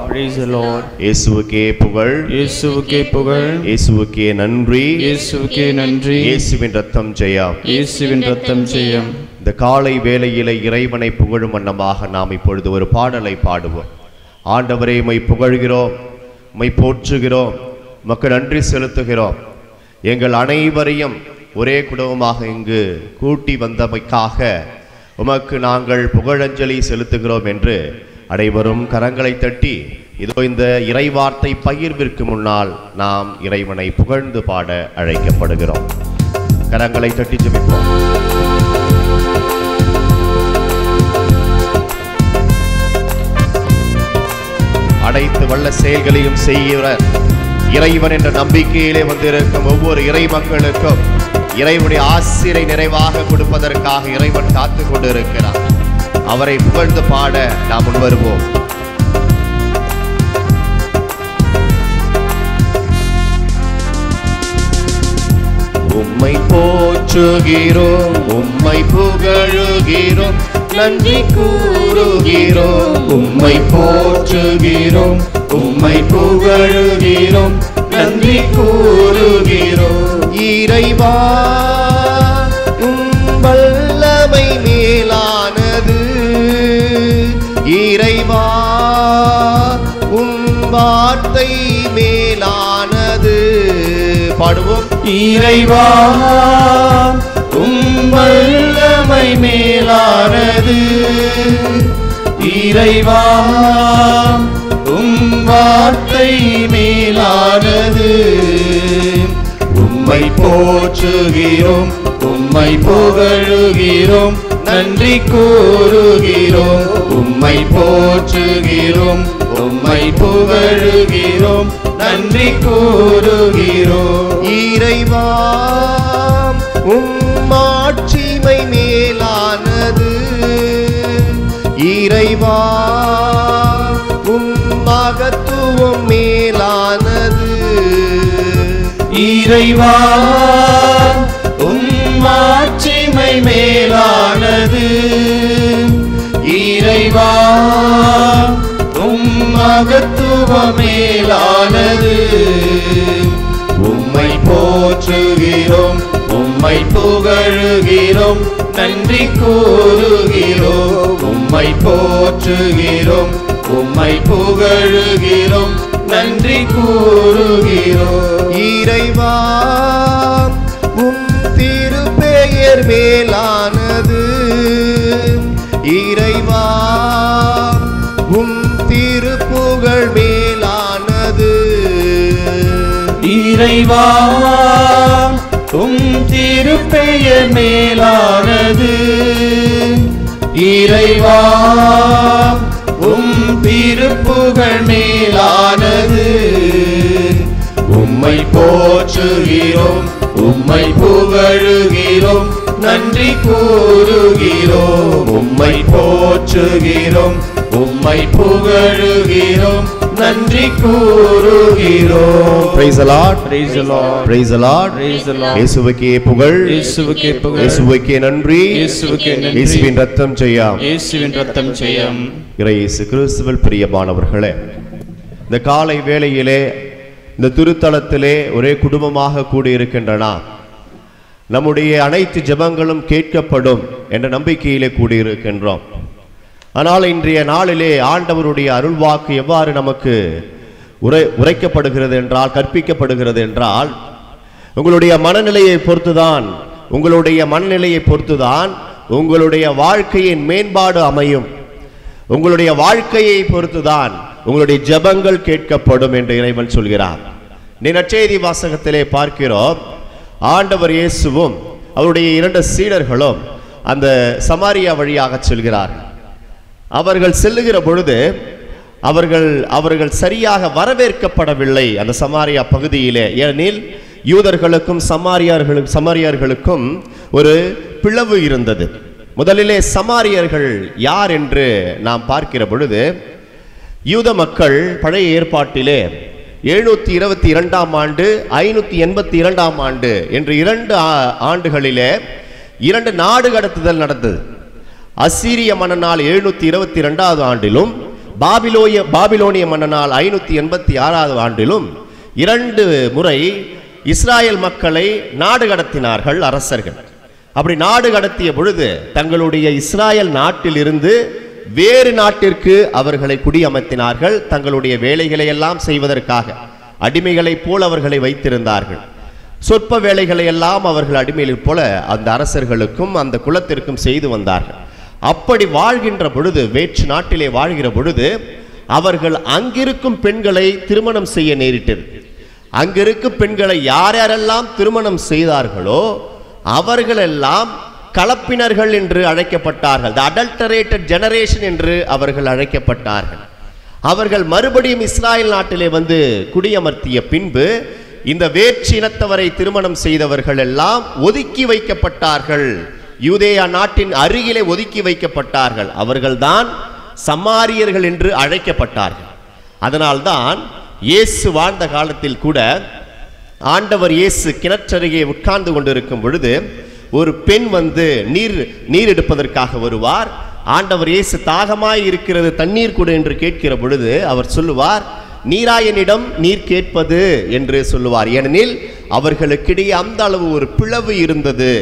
Praise the Lord. இயேசுவுக்கே புகழ் இயேசுவுக்கே புகழ் இயேசுவுக்கே நன்றி இயேசுவுக்கே நன்றி இயேசுவின் ரத்தம் ஜெயம் இயேசுவின் ரத்தம் செய்யும் இந்த காலை வேளையிலே இறைவனை புகழும் வண்ணமாக நாம் இப்பொழுது ஒரு பாடலை பாடுவோம் ஆண்டவரே மை புகழ்கிறோம் மை போற்றுகிறோம் உமக்கு நன்றி செலுத்துகிறோம் எங்கள் அனைவரையும் ஒரே குடும்பமாக இங்கு கூட்டி வந்தமைக்காக உமக்கு நாங்கள் புகழஞ்சலி செலுத்துகிறோம் என்று அனைவரும் கரங்களை தட்டி இதோ இந்த இறைவார்த்தை பகிர்விற்கு முன்னால் நாம் இறைவனை புகழ்ந்து பாட அழைக்கப்படுகிறோம் கரங்களை தட்டி ஜெபிப்போம் அனைத்து வல்ல செயல்களையும் செய்கிற இறைவன் என்ற நம்பிக்கையிலே வந்திருக்கும் ஒவ்வொரு இறை மக்களுக்கும் இறைவனுடைய ஆசிரை நிறைவாக கொடுப்பதற்காக இறைவன் காத்து கொண்டிருக்கிறார் அவரை புகழ்ந்து பாட நாம் முன்வருவோம் உம்மை போற்றுகிறோம் உம்மை புகழுகிறோம் நன்றி கூறுகிறோம் உம்மை போற்றுகிறோம் உம்மை புகழுகிறோம் நன்றி கூறுகிறோம் இறைவா உம் வல்லமை மேலானது இறைவா உம் வார்த்தை மேலானது பாடுவோம் இறைவா உம் வல்லமை மேலானது இறைவா உம் வார்த்தை மேலானது உம்மை போற்றுகிறோம் உம்மை புகழுகிறோம் நன்றி கூறுகிறோம் உம்மை போற்றுகிறோம் உம்மை புகழுகிறோம் நன்றி கூறுகிறோம் இறைவா உம் ஆட்சிமை மேலானது இறைவா உம் மகத்துவம் மேலானது இறைவா உம் ஆட்சிமை மேலானது இறைவா உம் மகத்துவ மேலானது உம்மை போற்றுகிறோம் உம்மை புகழுகிறோம் நன்றி கூறுகிறோம் உம்மை போற்றுகிறோம் உம்மை புகழுகிறோம் நன்றி கூறுகிறோம் இறைவா உம் திருப்பெயர் மேலானது இறைவா உம் திருப்புகழ் மேலானது இறைவா உம் திருப்பெயர் மேலானது இறைவா உம் திருப்புகழ் மேலானது உம்மை போற்றுகிறோம் உம்மை புகழுகிறோம் நன்றி கூறுகிறோம் உம்மை போற்றுகிறோம் உம்மை புகழுகிறோம் நன்றி கூறுகிறோம் Praise the Lord. Praise the Lord. Praise the Lord. Praise the Lord. இயேசுவுக்கே புகழ் இயேசுவுக்கே புகழ் இயேசுவுக்கே நன்றி இயேசுவுக்கே நன்றி. இயேசுவின் ரத்தம் செய்யாம் இயேசுவின் ரத்தம் ஜெயம் இறை இயேசு கிறிஸ்துவில் பிரியமானவர்களே இந்த காலை வேளையிலே இந்த திருத்தலத்திலே ஒரே குடும்பமாக கூடியிருக்கின்றன நம்முடைய அனைத்து ஜெபங்களும் கேட்கப்படும் என்ற நம்பிக்கையிலே கூடியிருக்கின்றோம் ஆனால் இன்றைய நாளிலே ஆண்டவருடைய அருள்வாக்கு எவ்வாறு நமக்கு உரை உரைக்கப்படுகிறது என்றால் கற்பிக்கப்படுகிறது என்றால் உங்களுடைய மனநிலையை பொறுத்துதான் உங்களுடைய மனநிலையை பொறுத்துதான் உங்களுடைய வாழ்க்கையின் மேம்பாடு அமையும் உங்களுடைய வாழ்க்கையை பொறுத்துதான் உங்களுடைய ஜெபங்கள் கேட்கப்படும் என்று இறைவன் சொல்கிறார் நீ நற்செய்தி வாசகத்திலே பார்க்கிறோம் ஆண்டவர் இயேசுவும் அவருடைய இரண்டு சீடர்களும் அந்த சமாரியா வழியாக செல்கிறார்கள் அவர்கள் செல்லுகிற பொழுது அவர்கள் அவர்கள் சரியாக வரவேற்கப்படவில்லை அந்த சமாரியா பகுதியிலே ஏனெனில் யூதர்களுக்கும் சமாரியார்களும் சமாரியார்களுக்கும் ஒரு பிளவு இருந்தது முதலிலே சமாரியர்கள் யார் என்று நாம் பார்க்கிற பொழுது யூத மக்கள் பழைய ஏற்பாட்டிலே எழுநூத்தி இருபத்தி இரண்டாம் ஆண்டு ஐநூத்தி எண்பத்தி இரண்டாம் ஆண்டு என்று இரண்டு ஆ- ஆண்டுகளிலே இரண்டு நாடு கடத்துதல் நடந்தது அசீரிய மன்னனால் எழுநூத்தி இருபத்தி இரண்டாவது ஆண்டிலும் பாபிலோய பாபிலோனிய மன்னனால் ஐநூத்தி எண்பத்தி ஆறாவது ஆண்டிலும் இரண்டு முறை இஸ்ராயேல் மக்களை நாடு கடத்தினார்கள் அரசர்கள் அப்படி நாடு கடத்திய பொழுது தங்களுடைய இஸ்ராயல் நாட்டிலிருந்து வேறு நாட்டிற்கு அவர்களை குடியமர்த்தினார்கள் தங்களுடைய வேலைகளை எல்லாம் செய்வதற்காக அடிமைகளைப் போல் அவர்களை வைத்திருந்தார்கள் சொற்ப வேலைகளை எல்லாம் அவர்கள் அடிமையில் போல அந்த அரசர்களுக்கும் அந்த குலத்திற்கும் செய்து வந்தார்கள் அப்படி வாழ்கின்ற பொழுது வேற்று நாட்டிலே வாழ்கிற பொழுது அவர்கள் அங்கிருக்கும் பெண்களை திருமணம் செய்ய நேரிட்டது அங்கிருக்கும் பெண்களை யார் யாரெல்லாம் திருமணம் செய்தார்களோ அவர்களெல்லாம் கலப்பினர்கள் என்று அழைக்கப்பட்டார்கள் த அடல்டரேட்டட் ஜெனரேஷன் என்று அவர்கள் அழைக்கப்பட்டார்கள் அவர்கள் மறுபடியும் இஸ்ராயல் நாட்டிலே வந்து குடியமர்த்திய பின்பு இந்த வேற்று இனத்தவரை திருமணம் செய்தவர்கள் எல்லாம் ஒதுக்கி வைக்கப்பட்டார்கள் யூதேயா நாட்டின் அருகிலே ஒதுக்கி வைக்கப்பட்டார்கள் அவர்கள்தான் சமாரியர்கள் என்று அழைக்கப்பட்டார்கள் அதனால்தான் இயேசு வாழ்ந்த காலத்தில் கூட ஆண்டவர் இயேசு கிணற்றருகே உட்கார்ந்து கொண்டிருக்கும் பொழுது ஒரு பெண் வந்து நீர் நீர் எடுப்பதற்காக வருவார் ஆண்டவர் இயேசு தாகமாய் இருக்கிறது தண்ணீர் கொடு என்று கேட்கிற பொழுது அவர் சொல்லுவார் நீராயனிடம் நீர் கேட்பது என்று சொல்லுவார் ஏனெனில் அவர்களுக்கிடையே அந்த அளவு ஒரு பிளவு இருந்தது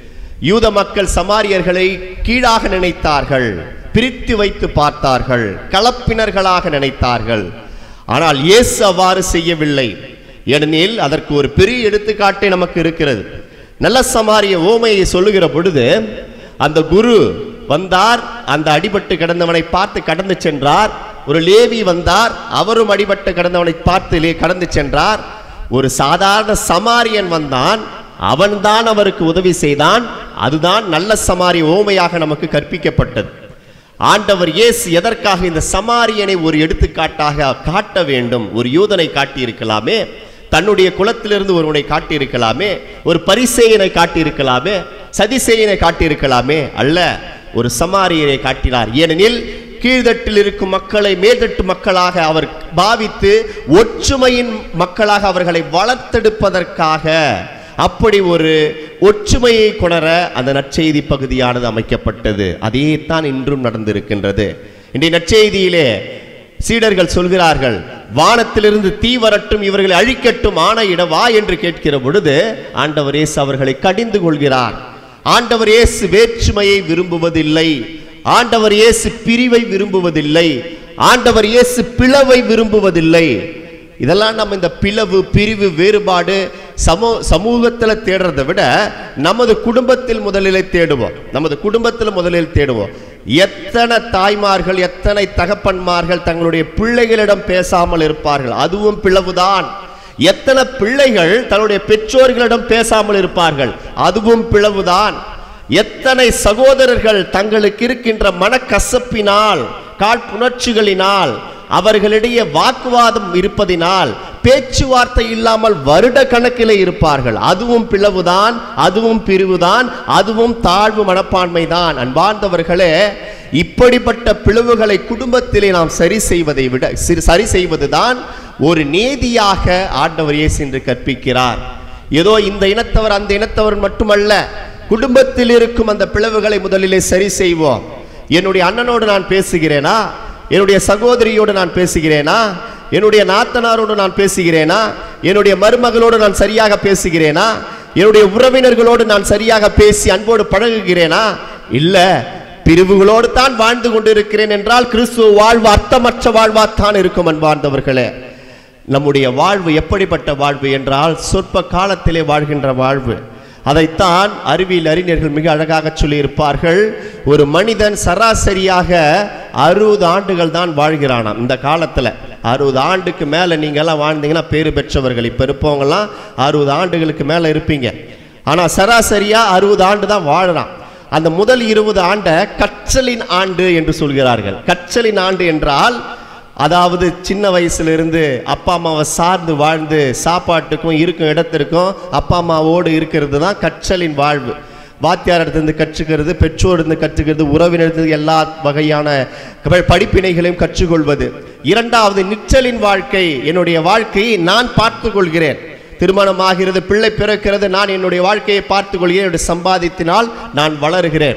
யூத மக்கள் சமாரியர்களை கீழாக நினைத்தார்கள் பிரித்து வைத்து பார்த்தார்கள் கலப்பினர்களாக நினைத்தார்கள் ஆனால் இயேசு அவ்வாறு செய்யவில்லை ஏனெனில் அதற்கு ஒரு பெரிய எடுத்துக்காட்டே நமக்கு இருக்கிறது நல்ல சமாரிய ஓமையை சொல்லுகிற பொழுது அந்த குரு வந்தார் அந்த அடிபட்டு கிடந்தவனை பார்த்து கடந்து சென்றார் ஒரு லேவி வந்தார் அவரும் அடிபட்டு கிடந்தவனை பார்த்து லே- கடந்து சென்றார் ஒரு சாதாரண சமாரியன் வந்தான் அவன்தான் அவருக்கு உதவி செய்தான் அதுதான் நல்ல சமாரிய ஓமையாக நமக்கு கற்பிக்கப்பட்டது ஆண்டவர் இயேசு எதற்காக இந்த சமாரியனை ஒரு எடுத்துக்காட்டாக காட்ட வேண்டும் ஒரு யூதனை காட்டியிருக்கலாமே தன்னுடைய குலத்திலிருந்து ஒருவனை காட்டியிருக்கலாமே ஒரு பரிசேயனை காட்டியிருக்கலாமே சதிசேயனை காட்டியிருக்கலாமே அல்ல ஒரு சமாரியனை காட்டினார் ஏனெனில் கீழ்தட்டில் இருக்கும் மக்களை மேல்தட்டு மக்களாக அவர் பாவித்து ஒற்றுமையின் மக்களாக அவர்களை வளர்த்தெடுப்பதற்காக அப்படி ஒரு ஒற்றுமையை கொணர அந்த நற்செய்தி பகுதியானது அமைக்கப்பட்டது அதே தான் இன்றும் நடந்திருக்கின்றது இன்றைய நற்செய்தியிலே சீடர்கள் சொல்கிறார்கள் வானத்திலிருந்து தீ வரட்டும் இவர்களை அழிக்கட்டும் ஆணையிட வா என்று கேட்கிற பொழுது ஆண்டவர் இயேசு அவர்களை கடிந்து கொள்கிறார் ஆண்டவர் இயேசு வேற்றுமையை விரும்புவதில்லை ஆண்டவர் இயேசு பிரிவை விரும்புவதில்லை ஆண்டவர் இயேசு பிளவை விரும்புவதில்லை இதெல்லாம் நம்ம இந்த பிளவு பிரிவு வேறுபாடு சமூ சமூகத்தில் தேடுறதை விட நமது குடும்பத்தில் முதலிலே தேடுவோம் நமது குடும்பத்தில் முதலில் தேடுவோம் எத்தனை தாய்மார்கள் எத்தனை தகப்பன்மார்கள் தங்களுடைய பிள்ளைகளிடம் பேசாமல் இருப்பார்கள் அதுவும் பிளவுதான் எத்தனை பிள்ளைகள் தன்னுடைய பெற்றோர்களிடம் பேசாமல் இருப்பார்கள் அதுவும் பிளவுதான் எத்தனை சகோதரர்கள் தங்களுக்கு இருக்கின்ற மனக்கசப்பினால் காழ்ப்புணர்ச்சிகளினால் அவர்களிடையே வாக்குவாதம் இருப்பதினால் பேச்சுவார்த்தை இல்லாமல் வருட கணக்கிலே இருப்பார்கள் அதுவும் பிளவுதான் அதுவும் பிரிவுதான் அதுவும் தாழ்வு மனப்பான்மைதான் அன்பார்ந்தவர்களே இப்படிப்பட்ட பிளவுகளை குடும்பத்திலே நாம் சரி செய்வதை விட சிறு- சரி செய்வதுதான் ஒரு நீதியாக ஆண்டவர் இயேசு என்று கற்பிக்கிறார் ஏதோ இந்த இனத்தவர் அந்த இனத்தவர் மட்டுமல்ல குடும்பத்தில் இருக்கும் அந்த பிளவுகளை முதலிலே சரி செய்வோம் என்னுடைய அண்ணனோடு நான் பேசுகிறேனா என்னுடைய சகோதரியோடு நான் பேசுகிறேனா என்னுடைய நாத்தனாரோடு நான் பேசுகிறேனா என்னுடைய மருமகளோடு நான் சரியாக பேசுகிறேனா என்னுடைய உறவினர்களோடு நான் சரியாக பேசி அன்போடு பழகுகிறேனா இல்ல பிரிவுகளோடு தான் வாழ்ந்து கொண்டிருக்கிறேன் என்றால் கிறிஸ்துவ வாழ்வு அர்த்தமற்ற வாழ்வாத்தான் இருக்கும் அன்பார்ந்தவர்களே நம்முடைய வாழ்வு எப்படிப்பட்ட வாழ்வு என்றால் சொற்ப காலத்திலே வாழ்கின்ற வாழ்வு அதைத்தான் அறிவியல் அறிஞர்கள் மிக அழகாக சொல்லியிருப்பார்கள் ஒரு மனிதன் சராசரியாக அறுபது ஆண்டுகள் தான் வாழ்கிறானாம் இந்த காலத்தில் அறுபது ஆண்டுக்கு மேலே நீங்கள்லாம் வாழ்ந்தீங்கன்னா பேறு பெற்றவர்கள் இப்போ இருப்பவங்கலாம் அறுபது ஆண்டுகளுக்கு மேலே இருப்பீங்க ஆனால் சராசரியாக அறுபது ஆண்டு தான் வாழறான் அந்த முதல் இருபது ஆண்டை கற்றலின் ஆண்டு என்று சொல்கிறார்கள் கற்றலின் ஆண்டு என்றால் அதாவது சின்ன வயசுல அப்பா அம்மாவை சார்ந்து வாழ்ந்து சாப்பாட்டுக்கும் இருக்கும் இடத்திற்கும் அப்பா அம்மாவோடு இருக்கிறது தான் கற்றலின் வாழ்வு வாத்தியாரிடத்திலிருந்து கற்றுக்கிறது பெற்றோரிடந்து கற்றுக்கிறது உறவினரிடத்து எல்லா வகையான க- படிப்பினைகளையும் கற்றுக்கொள்வது இரண்டாவது நிற்றலின் வாழ்க்கை என்னுடைய வாழ்க்கையை நான் பார்த்துக் கொள்கிறேன் திருமணமாகிறது பிள்ளை பிறக்கிறது நான் என்னுடைய வாழ்க்கையை பார்த்துக் கொள்கிறேன் என்னுடைய சம்பாதித்தினால் நான் வளருகிறேன்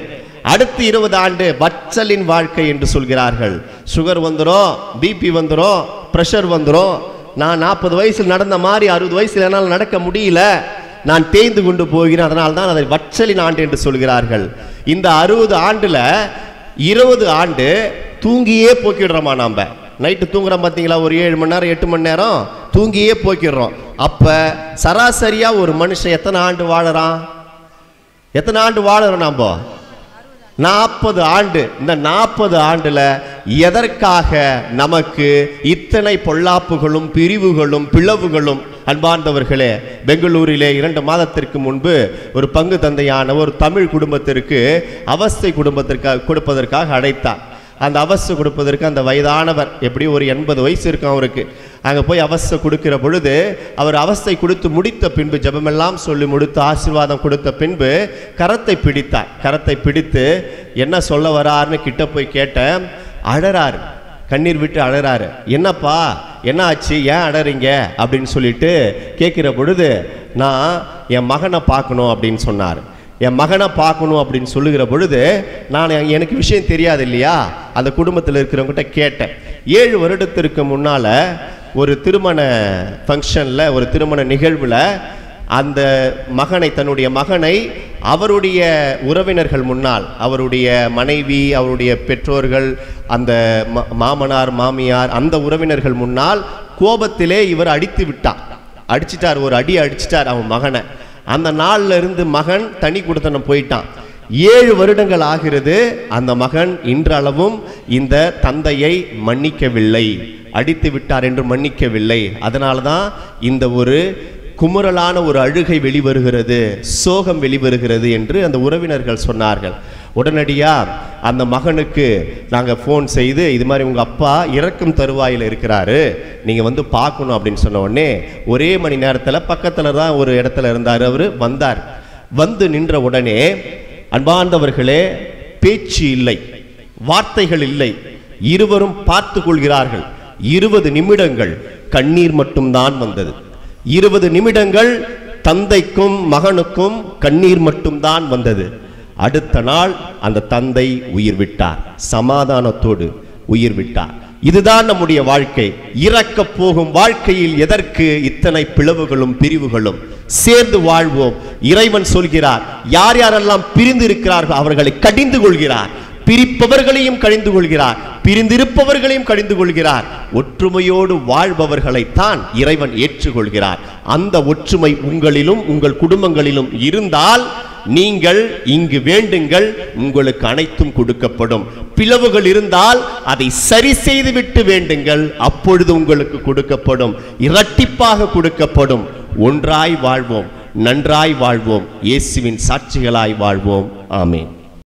அடுத்து இருபது ஆண்டு வச்சலின் வாழ்க்கை என்று சொல்கிறார்கள் சுகர் வந்துடும் பிபி வந்துடும் பிரஷர் வந்துடும் நான் நாற்பது வயசில் நடந்த மாதிரி அறுபது வயசுல என்னால் நடக்க முடியல நான் தேய்ந்து கொண்டு போகிறேன் அதனால் தான் அதை வச்சலின் ஆண்டு என்று சொல்கிறார்கள் இந்த அறுபது ஆண்டுல இருபது ஆண்டு தூங்கியே போக்கிடுறோமா நாம நைட்டு தூங்குறோம் பார்த்தீங்களா ஒரு ஏழு மணி நேரம் எட்டு மணி நேரம் தூங்கியே போக்கிடுறோம் அப்ப சராசரியா ஒரு மனுஷன் எத்தனை ஆண்டு வாழறான் எத்தனை ஆண்டு வாழறோம் நாம நாற்பது ஆண்டு இந்த நாற்பது ஆண்டுல எதற்காக நமக்கு இத்தனை பொல்லாப்புகளும் பிரிவுகளும் பிளவுகளும் அன்பார்ந்தவர்களே பெங்களூரிலே இரண்டு மாதத்திற்கு முன்பு ஒரு பங்கு தந்தையான ஒரு தமிழ் குடும்பத்திற்கு அவஸ்தை குடும்பத்திற்காக கொடுப்பதற்காக அழைத்தார் அந்த அவஸ்தை கொடுப்பதற்கு அந்த வயதானவர் எப்படி ஒரு எண்பது வயசு இருக்கும் அவருக்கு அங்கே போய் அவஸ்தை கொடுக்கிற பொழுது அவர் அவஸ்தை கொடுத்து முடித்த பின்பு ஜெபமெல்லாம் சொல்லி முடித்து ஆசீர்வாதம் கொடுத்த பின்பு கரத்தை பிடித்தார் கரத்தை பிடித்து என்ன சொல்ல வராருன்னு கிட்ட போய் கேட்டேன் அழறாரு கண்ணீர் விட்டு அழறாரு என்னப்பா என்ன ஆச்சு ஏன் அழறீங்க அப்படின்னு சொல்லிட்டு கேட்குற பொழுது நான் என் மகனை பார்க்கணும் அப்படின்னு சொன்னார் என் மகனை பார்க்கணும் அப்படின்னு சொல்லுகிற பொழுது நான் எனக்கு விஷயம் தெரியாது இல்லையா அந்த குடும்பத்தில் இருக்கிறவங்ககிட்ட கேட்டேன் ஏழு வருடத்திற்கு முன்னால் ஒரு திருமண ஃபங்க்ஷனில் ஒரு திருமண நிகழ்வில் அந்த மகனை தன்னுடைய மகனை அவருடைய உறவினர்கள் முன்னால் அவருடைய மனைவி அவருடைய பெற்றோர்கள் அந்த ம- மாமனார் மாமியார் அந்த உறவினர்கள் முன்னால் கோபத்திலே இவர் அடித்து விட்டார் அடிச்சிட்டார் ஒரு அடி அடிச்சிட்டார் அவன் மகனை அந்த நாள்ல இருந்து மகன் தனி கொடுத்தனம் போயிட்டான் ஏழு வருடங்கள் ஆகிறது அந்த மகன் இன்றளவும் இந்த தந்தையை மன்னிக்கவில்லை அடித்து விட்டார் என்று மன்னிக்கவில்லை அதனால தான் இந்த ஒரு குமுறலான ஒரு அழுகை வெளிவருகிறது சோகம் வெளிவருகிறது என்று அந்த உறவினர்கள் சொன்னார்கள் உடனடியா அந்த மகனுக்கு நாங்கள் ஃபோன் செய்து இது மாதிரி உங்கள் அப்பா இறக்கும் தருவாயில் இருக்கிறாரு நீங்கள் வந்து பார்க்கணும் அப்படின்னு சொன்ன உடனே ஒரே மணி நேரத்தில் பக்கத்தில் தான் ஒரு இடத்துல இருந்தார் அவர் வந்தார் வந்து நின்ற உடனே அன்பார்ந்தவர்களே பேச்சு இல்லை வார்த்தைகள் இல்லை இருவரும் பார்த்து கொள்கிறார்கள் இருபது நிமிடங்கள் கண்ணீர் மட்டும்தான் வந்தது இருபது நிமிடங்கள் தந்தைக்கும் மகனுக்கும் கண்ணீர் மட்டும்தான் வந்தது அடுத்த நாள் அந்த தந்தை உயிர் விட்டார் சமாதானத்தோடு உயிர் விட்டார் இதுதான் நம்முடைய வாழ்க்கை இறக்க போகும் வாழ்க்கையில் எதற்கு இத்தனை பிளவுகளும் பிரிவுகளும் சேர்ந்து வாழ்வோம் இறைவன் சொல்கிறார் யார் யாரெல்லாம் பிரிந்து இருக்கிறார்களோ அவர்களை கடிந்து கொள்கிறார் பிரிப்பவர்களையும் கடிந்து கொள்கிறார் பிரிந்திருப்பவர்களையும் கடிந்து கொள்கிறார் ஒற்றுமையோடு வாழ்பவர்களைத்தான் இறைவன் ஏற்றுக்கொள்கிறார் அந்த ஒற்றுமை உங்களிலும் உங்கள் குடும்பங்களிலும் இருந்தால் நீங்கள் இங்கு வேண்டுங்கள் உங்களுக்கு அனைத்தும் கொடுக்கப்படும் பிளவுகள் இருந்தால் அதை சரி செய்துவிட்டு வேண்டுங்கள் அப்பொழுது உங்களுக்கு கொடுக்கப்படும் இரட்டிப்பாக கொடுக்கப்படும் ஒன்றாய் வாழ்வோம் நன்றாய் வாழ்வோம் இயேசுவின் சாட்சிகளாய் வாழ்வோம் ஆமென்